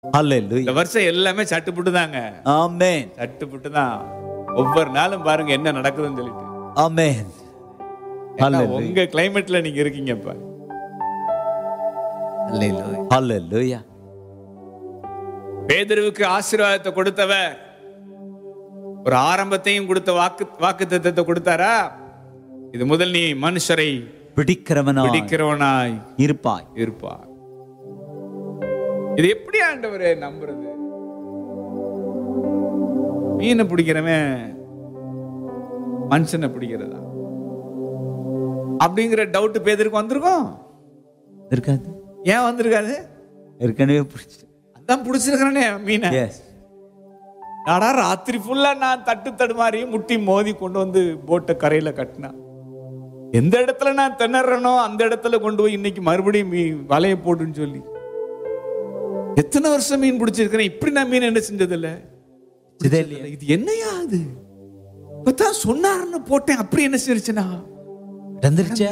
Hallelujah. இந்த வருஷம் எல்லாமே சட்டுப்புட்டு தாங்க Amen. சட்டுப்புட்டு தான் ஒவ்வொரு நாளும் பாருங்க என்ன நடக்குதுன்னு சொல்லிட்டு Amen. ஏன்னா Hallelujah. உங்க கிளைமேட்ல நீங்க இருக்கீங்க இப்ப Hallelujah. Hallelujah. பேதுருவுக்கு ஆசீர்வாதத்தை கொடுத்தவர் ஒரு ஆரம்பத்தையும் கொடுத்த வாக்கு வாக்கு தத்தத்தை கொடுத்தாரா இது முதல் நீ மனுஷரை பிடிக்கிறவனாய் பிடிக்கிறவனாய் இருப்பாய் இருப்பார் இது எப்படி ஆண்டவரே நம்புறது மீனை பிடிக்கிறவன் மனுஷனை பிடிக்கிறதா அப்படிங்கிற டவுட் பேதருக்கு வந்திருக்கும் இருக்காது ஏன் வந்திருக்காது ஏற்கனவே பிடிச்சி அதான் பிடிச்சிருக்கிறேனே மீனை எஸ் நாடா ராத்திரி ஃபுல்லா நான் தட்டு தடுமாறி முட்டி மோதி கொண்டு வந்து போட்டை கரையில கட்டினா எந்த இடத்துல நான் திணறனோ அந்த இடத்துல கொண்டு போய் இன்னைக்கு மறுபடியும் மீ வலைய போட்டுன்னு சொல்லி எத்தனை வருஷம் மீன் பிடிச்சிருக்கிறேன் இப்படி நான் மீன் என்ன செஞ்சதில்ல இதே இல்லையா இது என்னையா அது இப்பதான் சொன்னாருன்னு போட்டேன் அப்படி என்ன செஞ்சிருச்சுனா நடந்துருச்சே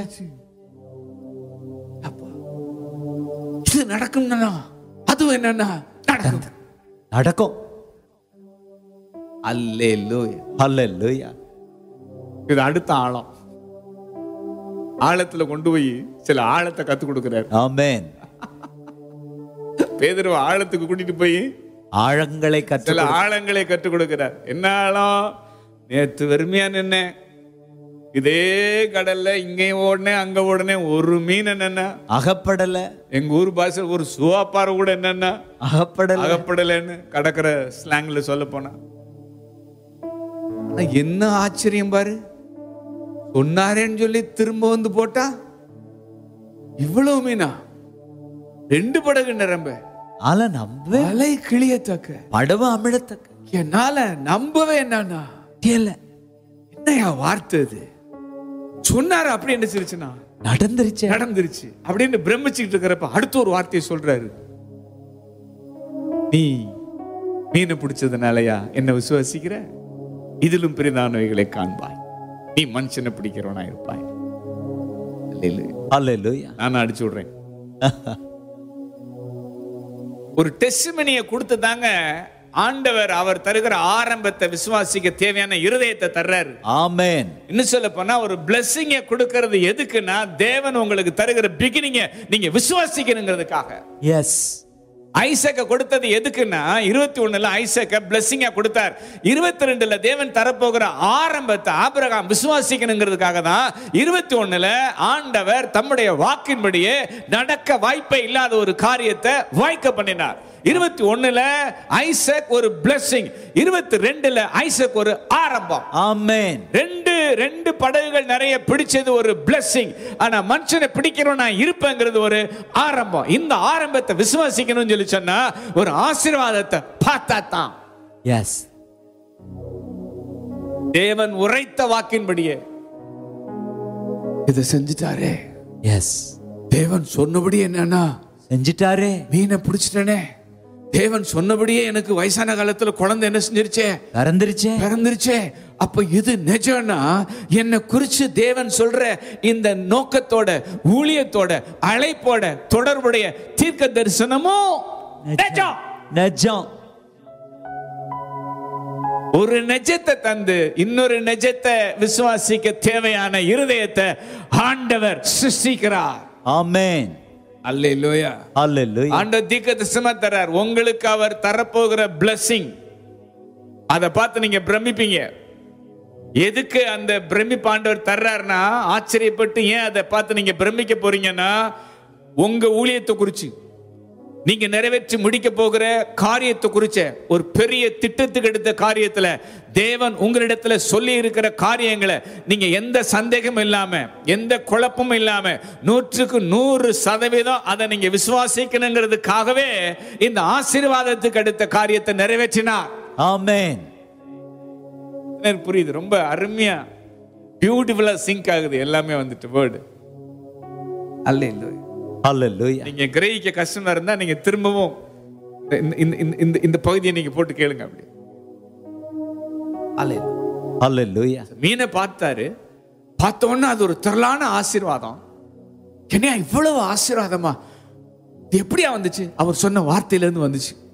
அப்பா இது நடக்கும்னா அதுவும் என்னன்னா நடக்கும் நடக்கும் அல்லே லோயா Hallelujah. இது அடுத்த ஆழம் ஆழத்துல கொண்டு போய் சில ஆழத்தை கத்து கொடுக்கிறாரு Amen. பேதர்வ ஆழத்துக்கு கூட்டிட்டு போய் ஆழங்களை கற்று சில ஆழங்களை கற்றுக் கொடுக்கிறார் என்ன ஆழம் நேத்து வெறுமையா நின்னேன் இதே கடல்ல இங்கேயும் ஓடினேன் அங்க ஓடினேன் ஒரு மீன் என்னன்னா அகப்படல எங்க ஊர் பாஷை ஒரு சுவாப்பாறை கூட என்னன்னா அகப்படல அகப்படலைன்னு கடற்கரை ஸ்லாங்ல சொல்ல போனா ஆனா என்ன ஆச்சரியம் பாரு சொன்னாரேன்னு சொல்லி திரும்ப வந்து போட்டா இவ்வளவு மீனா ரெண்டு படகு நிரம்ப ஆல நம்பவே அலை கிளியத்தக்க படவு அமிழத்தக்க என்னால நம்பவே என்னன்னா தெரியல என்னையா வார்த்தை இது சொன்னாரு அப்படி என்ன சிரிச்சுனா நடந்துருச்சே நடந்துருச்சு அப்படின்னு பிரமிச்சுக்கிட்டு இருக்கிறப்ப அடுத்த ஒரு வார்த்தையை சொல்றாரு நீ மீனை பிடிச்சதுனாலயா என்ன விசுவாசிக்கிற இதிலும் பெரிதானவைகளை காண்பாய் நீ மனுஷனை பிடிக்கிறவனா இருப்பாய் அல்லேலூயா. Hallelujah. நானும் அடிச்சு விடுறேன் ஒரு டெஸ்டிமனியை கொடுத்து தாங்க ஆண்டவர் அவர் தருகிற ஆரம்பத்தை விசுவாசிக்க தேவையான இருதயத்தை தர்றாரு Amen. இன்னும் சொல்ல போனா ஒரு பிளெஸ்ஸிங்க கொடுக்கிறது எதுக்குன்னா தேவன் உங்களுக்கு தருகிற பிகினிங்க நீங்க விசுவாசிக்கணுங்கிறதுக்காக Yes. ஐசக்க கொடுத்தது எதுக்குன்னா இருபத்தி ஒண்ணுல ஐசக்க பிளெஸ்ஸிங்கா கொடுத்தார் இருபத்தி ரெண்டுல தேவன் தரப்போகிற ஆரம்பத்தை ஆபிரகாம் விசுவாசிக்கணுங்கிறதுக்காக தான் இருபத்தி ஒண்ணுல ஆண்டவர் தம்முடைய வாக்கின்படியே நடக்க வாய்ப்பே இல்லாத ஒரு காரியத்தை வாய்க்க பண்ணினார் இருபத்தி ஒண்ணுல ஐசக் ஒரு பிளெஸ்ஸிங் இருபத்தி ரெண்டுல ஐசக் ஒரு ஆரம்பம் Amen. ரெண்டு ரெண்டு படகுகள் நிறைய பிடிச்சது ஒரு blessing ஆனா மனுஷனை பிடிக்கிறவன் நான் இருப்பேங்கிறது ஒரு ஆரம்பம் இந்த ஆரம்பத்தை விசுவாசிக்கணும்னு சொல்லி சொன்னா ஒரு ஆசீர்வாதத்தை பார்த்தா தான் Yes. தேவன் உரைத்த வாக்கின்படியே இதை செஞ்சுட்டாரே Yes. தேவன் சொன்னபடி என்னன்னா செஞ்சிட்டாரே மீனை பிடிச்சிட்டனே தேவன் சொன்னபடியே எனக்கு வயசான காலத்துல குழந்தை என்ன செஞ்சிருச்சே பறந்துருச்சே பிறந்துருச்சே அப்ப இது நிஜம்னா என்னை குறிச்சு தேவன் சொல்ற இந்த நோக்கத்தோட ஊழியத்தோட அழைப்போட தொடர்புடைய தீர்க்க தரிசனமும் நிஜம். நஜம் ஒரு நெஜத்தை தந்து இன்னொரு நெஜத்தை விசுவாசிக்க தேவையான இருதயத்தை ஆண்டவர் சிருஷ்டிக்கிறார் Amen. அல்லேலூயா Hallelujah. ஆண்டவர் தீர்க்க தரிசனமா தர்றார் உங்களுக்கு அவர் தரப்போகிற blessing அதை பார்த்து நீங்க பிரமிப்பீங்க எதுக்கு அந்த பிரமிப்பு ஆண்டவர் தர்றாருன்னா ஆச்சரியப்பட்டு ஏன் அதை பார்த்து நீங்க பிரமிக்க போறீங்கன்னா உங்க ஊழியத்தை குறிச்சு நீங்க நிறைவேற்றி முடிக்க போகிற காரியத்தை குறிச்ச ஒரு பெரிய திட்டத்துக்கு எடுத்த காரியத்துல தேவன் உங்களிடத்துல சொல்லி இருக்கிற காரியங்களை நீங்க எந்த சந்தேகமும் இல்லாம எந்த குழப்பமும் இல்லாம நூற்றுக்கு நூறு சதவீதம் அதை நீங்க விசுவாசிக்கணுங்கிறதுக்காகவே இந்த ஆசீர்வாதத்துக்கு அடுத்த காரியத்தை நிறைவேற்றினார் Amen. எனக்கு புரியுது ரொம்ப அருமையா பியூட்டிஃபுல்லா சிங்க் ஆகுது எல்லாமே வந்துட்டு வேர்டு அல்ல இல்லை Hallelujah. நீங்க கிரகிக்க கஷ்டமா இருந்தா நீங்க திரும்பவும் இந்த- இந்த- இந்த- இந்த இந்த பகுதியை நீங்க போட்டு கேளுங்க அப்படி அல்ல Hallelujah. மீனை பார்த்தாரு பார்த்த உடனே அது ஒரு திரளான ஆசீர்வாதம் என்னையா இவ்வளவு ஆசீர்வாதமா இது எப்படியா வந்துச்சு அவர் சொன்ன வார்த்தையில இருந்து வந்துச்சு